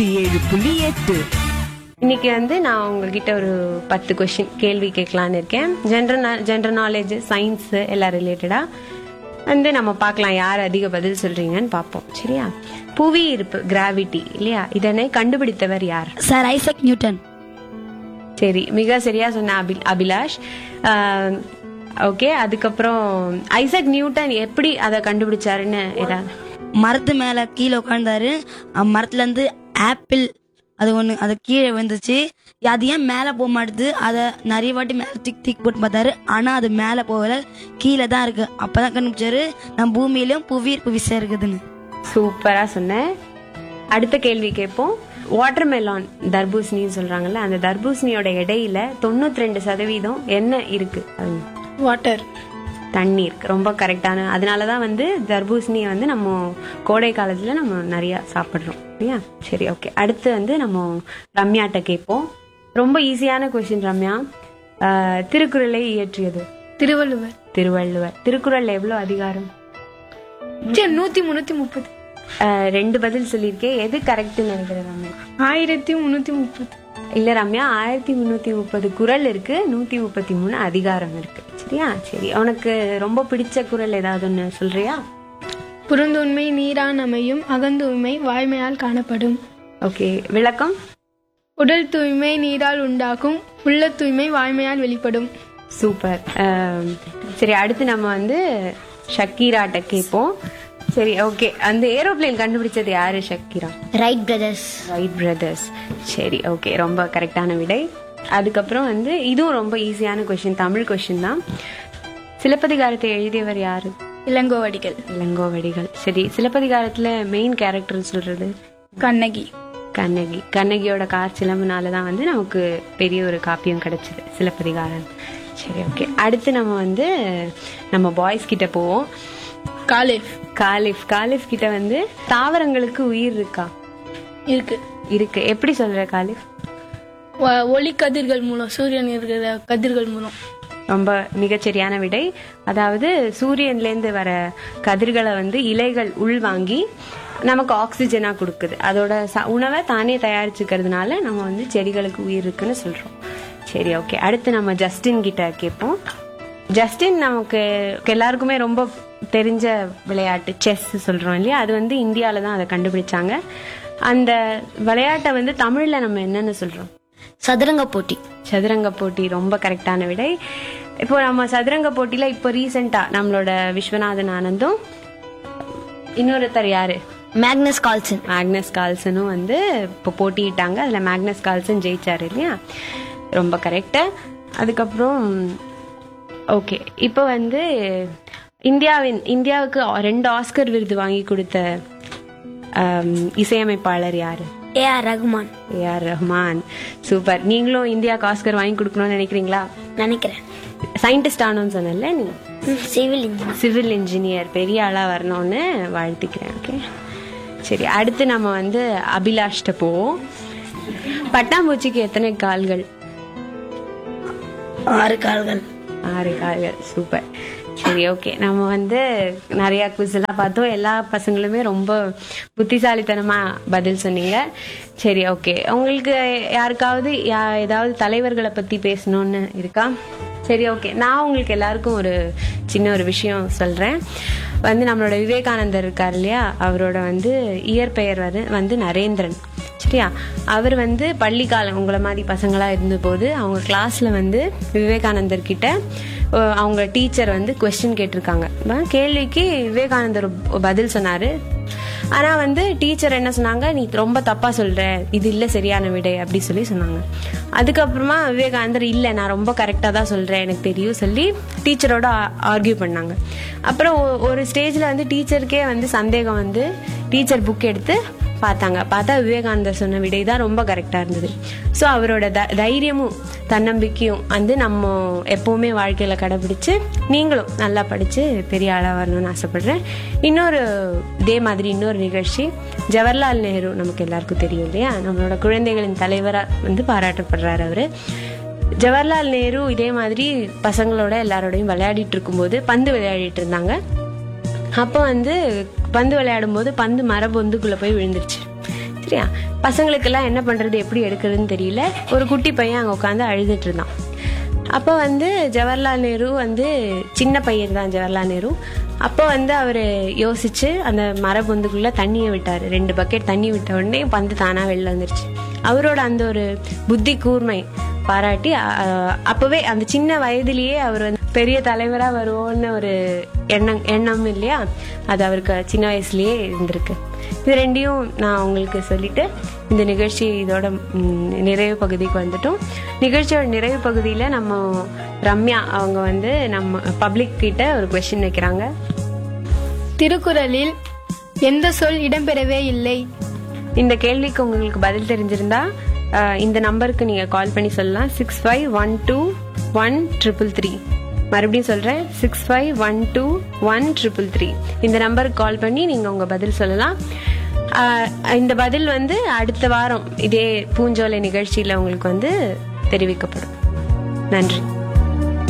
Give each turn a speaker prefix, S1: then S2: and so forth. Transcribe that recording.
S1: ஏழு புள்ளி எட்டு
S2: இன்னைக்கு வந்து நான் உங்ககிட்ட ஒரு பத்து கொஷின் கேள்வி கேட்கலான்னு இருக்கேன் ஜென்ரல் ஜென்ரல் நாலேஜ் சயின்ஸ் எல்லாம் ரிலேட்டடா வந்து நம்ம பார்க்கலாம் யார் அதிக பதில் சொல்றீங்கன்னு பார்ப்போம் சரியா புவி இருப்பு கிராவிட்டி இல்லையா இதனை கண்டுபிடித்தவர் யார்
S3: சார் ஐசக் நியூட்டன்
S2: சரி மிக சரியா சொன்ன அபி அபிலாஷ் ஓகே அதுக்கப்புறம் ஐசக் நியூட்டன் எப்படி அதை கண்டுபிடிச்சாருன்னு ஏதாவது
S3: மரத்து மேல கீழே உட்காந்தாரு மரத்துல இருந்து ஆப்பிள் அது ஒண்ணு அது கீழே விழுந்துச்சு அது ஏன் மேல போக மாட்டுது அதை நிறைய வாட்டி மேல திக் திக் போட்டு பார்த்தாரு ஆனா அது மேல போகல கீழே தான் இருக்கு அப்பதான் கண்டுபிடிச்சாரு நம்ம பூமியிலும் புவியீர்ப்பு விசை இருக்குதுன்னு
S2: சூப்பரா சொன்னேன் அடுத்த கேள்வி கேட்போம் வாட்டர்மெலான் தர்பூசணின்னு சொல்றாங்கல்ல அந்த தர்பூசணியோட எடையில தொண்ணூத்தி ரெண்டு சதவீதம் என்ன இருக்கு அது
S4: வாட்டர்
S2: தண்ணீர் ரொம்ப கரெக்டான அதனாலதான் வந்து தர்பூசணியை வந்து நம்ம கோடை காலத்துல நம்ம நிறைய சாப்பிடுறோம் இல்லையா சரி ஓகே அடுத்து வந்து நம்ம ரம்யாட்ட கேட்போம் ரொம்ப ஈஸியான கொஸ்டின் ரம்யா ஆஹ், திருக்குறளை இயற்றியது
S4: திருவள்ளுவர்
S2: திருவள்ளுவர் திருக்குறள்ல எவ்வளவு அதிகாரம்
S4: சரி நூத்தி முன்னூத்தி முப்பது
S2: ஆஹ், ரெண்டு பதில் சொல்லியிருக்கேன் எது கரெக்ட்னு நினைக்கிறேன் ரம்யா
S4: ஆயிரத்தி முன்னூத்தி முப்பது
S2: இல்ல ரம்யா ஆயிரத்தி முன்னூத்தி முப்பது குறள் இருக்கு நூத்தி முப்பத்தி மூணு அதிகாரம் இருக்கு சரியா சரி உனக்கு ரொம்ப பிடிச்ச குறள் ஏதாவது ஒண்ணு சொல்றியா
S4: புறந்தூய்மை நீரான் அமையும் அகந்தூய்மை வாய்மையால் காணப்படும்
S2: ஓகே விளக்கம்
S4: உடல் தூய்மை நீரால் உண்டாகும் உள்ள தூய்மை வாய்மையால் வெளிப்படும்
S2: சூப்பர் ஆம், சரி அடுத்து நம்ம வந்து ஷக்கீராட்ட கேட்போம் சரி ஓகே அந்த ஏரோப்ளேன் கண்டுபிடிச்சது யாரு Shakira
S3: right brothers
S2: right brothers சரி ஓகே ரொம்ப கரெக்டான விடை அதுக்கப்புறம் வந்து இதுவும் ரொம்ப ஈஸியான கொஷின் தமிழ் கொஷின் தான் சிலப்பதிகாரத்தை எழுதியவர் யாரு
S4: இளங்கோவடிகள்
S2: இளங்கோவடிகள் சரி சிலப்பதிகாரத்துல மெயின் கேரக்டர் சொல்றது
S4: கண்ணகி
S2: கண்ணகி கண்ணகியோட கார் சிலம்புனால தான் வந்து நமக்கு பெரிய ஒரு காப்பியம் கிடைச்சது சிலப்பதிகாரம் சரி ஓகே அடுத்து நம்ம வந்து நம்ம பாய்ஸ் கிட்ட போவோம்
S4: காலிஃப்
S2: காலிஃப் காலிஃப் கிட்ட வந்து தாவரங்களுக்கு உயிர் இருக்கா
S4: இருக்கு
S2: இருக்கு எப்படி சொல்ற காலிஃப்
S4: ஒ- ஒளி கதிர்கள் மூலம் சூரியன் இருக்கிற கதிர்கள் மூலம்
S2: ரொம்ப மிகச்சரியான விடை அதாவது சூரியன்லேருந்து வர கதிர்களை வந்து இலைகள் உள்வாங்கி நமக்கு ஆக்சிஜனா கொடுக்குது அதோட ச- உணவை தானே தயாரிச்சுக்கிறதுனால நம்ம வந்து செடிகளுக்கு உயிர் இருக்குன்னு சொல்றோம் சரி ஓகே அடுத்து நம்ம ஜஸ்டின் கிட்ட கேட்போம் ஜஸ்டின் நமக்கு எல்லாருக்குமே ரொம்ப தெரிஞ்ச விளையாட்டு செஸ் சொல்றோம் இல்லையா அது வந்து இந்தியால தான் அதை கண்டுபிடிச்சாங்க அந்த விளையாட்டை வந்து தமிழ்ல நம்ம என்னன்னு சொல்றோம்
S3: சதுரங்க போட்டி
S2: சதுரங்க போட்டி ரொம்ப கரெக்டான விடை இப்போ நம்ம சதுரங்க போட்டியில இப்போ ரீசெண்டா நம்மளோட விஸ்வநாதன் ஆனந்தும் இன்னொருத்தர் யாரு
S3: மேக்னஸ் கால்சன்
S2: மேக்னஸ் கால்சனும் வந்து இப்போ போட்டியிட்டாங்க அதுல மேக்னஸ் கால்சன் ஜெயிச்சாரு இல்லையா ரொம்ப கரெக்டா அதுக்கப்புறம் ஓகே இப்போ வந்து இந்தியாவின் இந்தியாவுக்கு ரெண்டு ஆஸ்கர் விருது வாங்கி கொடுத்த ஆம், இசையமைப்பாளர் யாரு
S3: A R Rahman
S2: AR Rahman super நீங்களும் இந்தியாவுக்கு ஆஸ்கர் வாங்கி கொடுக்கணும்னு நினைக்கிறீங்களா
S3: நினைக்கிறேன்
S2: சயின்டிஸ்ட் ஆனோன்னு சொன்னல நீ
S3: சிவில் இன்ஜினியர்
S2: சிவில் இன்ஜினியர் பெரிய ஆளா வரணும்னு வாழ்த்துக்கிறேன் ஓகே சரி அடுத்து நம்ம வந்து அபிலாஷ்ட போவோம் பட்டாம்பூச்சிக்கு எத்தனை கால்கள்
S3: ஆறு கால்கள்
S2: ஆறு கால்கள் சூப்பர் சரி ஓகே நம்ம வந்து நிறைய குவிஸ் எல்லாம் பார்த்தோம் எல்லா பசங்களுமே ரொம்ப புத்திசாலித்தனமா பதில் சொன்னீங்க சரி ஓகே உங்களுக்கு யாருக்காவது யா- ஏதாவது தலைவர்களை பத்தி பேசணும்னு இருக்கா சரி ஓகே நான் உங்களுக்கு எல்லாருக்கும் ஒரு சின்ன ஒரு விஷயம் சொல்றேன் வந்து நம்மளோட விவேகானந்தர் இருக்கார் இல்லையா அவரோட வந்து இயற்பெயர் வந்து வந்து நரேந்திரன் சரியா அவர் வந்து பள்ளிக்காலம் உங்களை மாதிரி பசங்களா இருந்தபோது அவங்க கிளாஸ்ல வந்து விவேகானந்தர் கிட்ட அஹ், அவங்க டீச்சர் வந்து கொஸ்டின் கேட்டிருக்காங்க அஹ் கேள்விக்கு விவேகானந்தர் பதில் சொன்னாரு ஆனா வந்து டீச்சர் என்ன சொன்னாங்க நீ ரொம்ப தப்பா சொல்ற இது இல்ல சரியான விடை அப்படி சொல்லி சொன்னாங்க அதுக்கப்புறமா விவேகானந்தர் இல்ல நான் ரொம்ப கரெக்டா தான் சொல்றேன் எனக்கு தெரியும் சொல்லி டீச்சரோட ஆர்கியூ பண்ணாங்க அப்புறம் ஒ- ஒரு ஸ்டேஜ்ல வந்து டீச்சருக்கே வந்து சந்தேகம் வந்து டீச்சர் புக் எடுத்து பார்த்தாங்க பார்த்தா விவேகானந்தர் சொன்ன விடை தான் ரொம்ப கரெக்டாக இருந்தது ஸோ அவரோட த தைரியமும் தன்னம்பிக்கையும் வந்து நம்ம எப்பவுமே வாழ்க்கையில் கடைபிடிச்சு நீங்களும் நல்லா படித்து பெரிய ஆளாக வரணும்னு ஆசைப்படுறேன் இன்னொரு இதே மாதிரி இன்னொரு நிகழ்ச்சி ஜவஹர்லால் நேரு நமக்கு எல்லாருக்கும் தெரியும் இல்லையா நம்மளோட குழந்தைகளின் தலைவராக வந்து பாராட்டப்படுறாரு அவர் ஜவஹர்லால் நேரு இதே மாதிரி பசங்களோட எல்லாரோடையும் விளையாடிட்டு இருக்கும்போது பந்து விளையாடிட்டு இருந்தாங்க அப்போ வந்து பந்து விளையாடும் போது பந்து மரபொந்துக்குள்ள போய் விழுந்துருச்சு சரியா பசங்களுக்கெல்லாம் என்ன பண்றது எப்படி எடுக்கிறதுன்னு தெரியல ஒரு குட்டி பையன் அங்கே உட்காந்து அழுதுட்டு இருந்தான் அப்போ வந்து ஜவஹர்லால் நேரு வந்து சின்ன பையன் தான் ஜவஹர்லால் நேரு அப்போ வந்து அவர் யோசிச்சு அந்த மரபொந்துக்குள்ள தண்ணியை விட்டார் ரெண்டு பக்கெட் தண்ணி விட்ட உடனே பந்து தானா வெளில வந்துருச்சு அவரோட அந்த ஒரு புத்தி கூர்மை பாராட்டி அ- அ- அப்பவே அந்த சின்ன வயதிலேயே அவர் வந்து பெரிய தலைவரா வருவோன்னு ஒரு எண்ணம் எண்ணம் இல்லையா அது அவருக்கு சின்ன வயசுலயே இருந்திருக்கு இது ரெண்டையும் நான் உங்களுக்கு சொல்லிட்டு இந்த நிகழ்ச்சி இதோட ம், நிறைவு பகுதிக்கு வந்துட்டோம் நிகழ்ச்சியோட நிறைவு பகுதியில நம்ம ரம்யா அவங்க வந்து நம்ம பப்ளிக் கிட்ட ஒரு கொஸ்டின் வைக்கிறாங்க
S4: திருக்குறளில் எந்த சொல் இடம்பெறவே இல்லை
S2: இந்த கேள்விக்கு உங்களுக்கு பதில் தெரிஞ்சிருந்தா அஹ், இந்த நம்பருக்கு நீங்க கால் பண்ணி சொல்லலாம் six five one two one triple three மறுபடியும் சொல்றேன் six five one two one triple three இந்த நம்பருக்கு கால் பண்ணி நீங்க உங்க பதில் சொல்லலாம் அஹ், இந்த பதில் வந்து அடுத்த வாரம் இதே பூஞ்சோலை நிகழ்ச்சியில உங்களுக்கு வந்து தெரிவிக்கப்படும் நன்றி